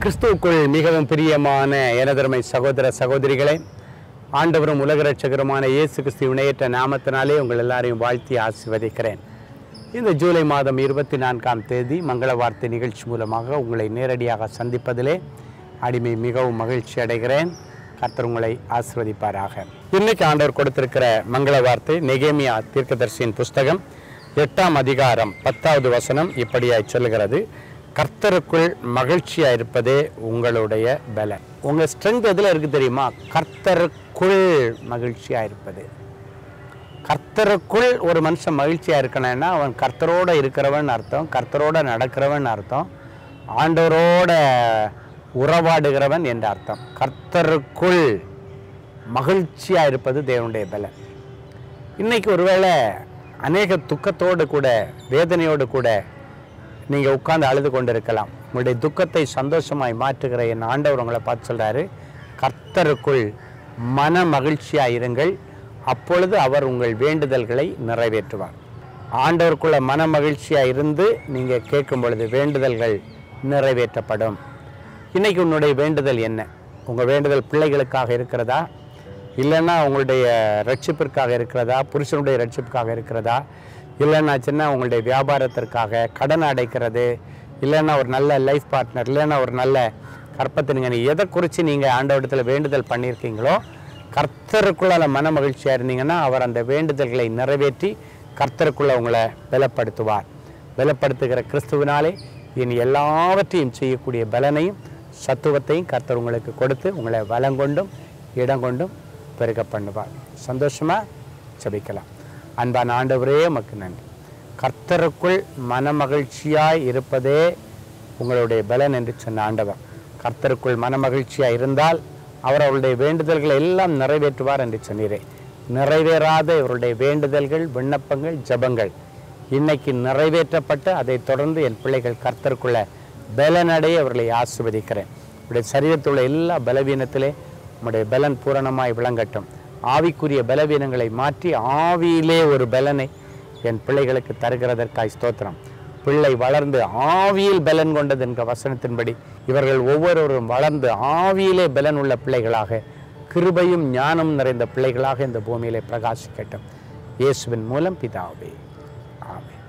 கிறிஸ்துவுக்குள் மிகவும் பிரியமான எனதருமை சகோதர சகோதரிகளே ஆண்டவரும் உலக ரட்சகருமான இயேசு கிறிஸ்து இணையற்ற நாமத்தினாலே உங்கள் எல்லாரையும் வாழ்த்தி ஆசிர்வதிக்கிறேன் இந்த ஜூலை மாதம் இருபத்தி நான்காம் தேதி மங்கள வார்த்தை நிகழ்ச்சி மூலமாக உங்களை நேரடியாக சந்திப்பதிலே அடிமை மிகவும் மகிழ்ச்சி அடைகிறேன் கர்த்தர் உங்களை ஆசிர்வதிப்பாராக இன்னைக்கு ஆண்டவர் கொடுத்திருக்கிற மங்கள வார்த்தை நெகேமியா தீர்க்கதரிசியின் புஸ்தகம் எட்டாம் அதிகாரம் பத்தாவது வசனம் இப்படியாய் சொல்லுகிறது கர்த்தருக்குள் மகிழ்ச்சியா இருப்பதே உங்களுடைய பலன் உங்க ஸ்ட்ரென்த் எதுல இருக்கு தெரியுமா கர்த்தருக்குள் மகிழ்ச்சியா இருப்பது கர்த்தருக்குள் ஒரு மனுஷன் மகிழ்ச்சியா இருக்கணும்னா அவன் கர்த்தரோட இருக்கிறவன் அர்த்தம் கர்த்தரோட நடக்கிறவன் அர்த்தம் ஆண்டவரோட உறவாடுகிறவன் என்ற அர்த்தம் கர்த்தருக்குள் மகிழ்ச்சியா இருப்பது தேவனுடைய பலன் இன்னைக்கு ஒருவேளை அநேக துக்கத்தோடு கூட வேதனையோடு கூட நீங்கள் உட்கார்ந்து அழுது கொண்டு இருக்கலாம் உங்களுடைய துக்கத்தை சந்தோஷமாய் மாற்றுகிற என் ஆண்டவர் உங்களை பார்த்து சொல்றாரு கர்த்தருக்குள் மன மகிழ்ச்சியாக இருங்கள் அப்பொழுது அவர் உங்கள் வேண்டுதல்களை நிறைவேற்றுவார் ஆண்டவருக்குள்ள மன மகிழ்ச்சியாக இருந்து நீங்கள் கேட்கும் பொழுது வேண்டுதல்கள் நிறைவேற்றப்படும் இன்னைக்கு உன்னுடைய வேண்டுதல் என்ன உங்கள் வேண்டுதல் பிள்ளைகளுக்காக இருக்கிறதா இல்லைன்னா உங்களுடைய ரட்சிப்பிற்காக இருக்கிறதா புருஷனுடைய ரட்சிப்புக்காக இருக்கிறதா இல்லைன்னாச்சுன்னா உங்களுடைய வியாபாரத்திற்காக கடன் அடைக்கிறது இல்லைன்னா ஒரு நல்ல லைஃப் பார்ட்னர் இல்லைன்னா ஒரு நல்ல கற்பத்தினுங்க நீ எதை குறித்து நீங்கள் ஆண்டவரிடத்தில் வேண்டுதல் பண்ணியிருக்கீங்களோ கர்த்தருக்குள்ள மன மகிழ்ச்சியாக இருந்தீங்கன்னா அவர் அந்த வேண்டுதல்களை நிறைவேற்றி கர்த்தருக்குள்ள உங்களை பலப்படுத்துவார் பலப்படுத்துகிற கிறிஸ்துவினாலே இனி எல்லாவற்றையும் செய்யக்கூடிய பலனையும் சத்துவத்தையும் கர்த்தர் உங்களுக்கு கொடுத்து உங்களை வளங்கொண்டும் இடங்கொண்டும் பெருக பண்ணுவார் சந்தோஷமா ஜெபிக்கலாம் அன்பான ஆண்டவரே உமக்கு நன்றி கர்த்தருக்குள் மனமகிழ்ச்சியாய் இருப்பதே உங்களுடைய பலன் என்று சொன்ன ஆண்டவர் கர்த்தருக்குள் மனமகிழ்ச்சியாய் இருந்தால் அவர் அவருடைய வேண்டுதல்களை எல்லாம் நிறைவேற்றுவார் என்று சொன்னீரே நிறைவேறாத இவருடைய வேண்டுதல்கள் விண்ணப்பங்கள் ஜெபங்கள் இன்னைக்கு நிறைவேற்றப்பட்டு அதைத் தொடர்ந்து என் பிள்ளைகள் கர்த்தருக்குள்ள பலனடைய அவர்களை ஆசிர்வதிக்கிறேன் உடைய சரீரத்தில் உள்ள எல்லா பலவீனத்திலே உம்முடைய பலன் பூரணமாய் விளங்கட்டும் ஆவிக்குரிய பலவீனங்களை மாற்றி ஆவியிலே ஒரு பலனை என் பிள்ளைகளுக்கு தருகிறதற்காய் ஸ்தோத்திரம் பிள்ளை வளர்ந்து ஆவியில் பலன் கொண்டது என்கிற வசனத்தின்படி இவர்கள் ஒவ்வொருவரும் வளர்ந்து ஆவியிலே பலன் உள்ள பிள்ளைகளாக கிருபையும் ஞானம் நிறைந்த பிள்ளைகளாக இந்த பூமியிலே பிரகாசிக்கட்டும் இயேசுவின் மூலம் பிதாவே ஆமென்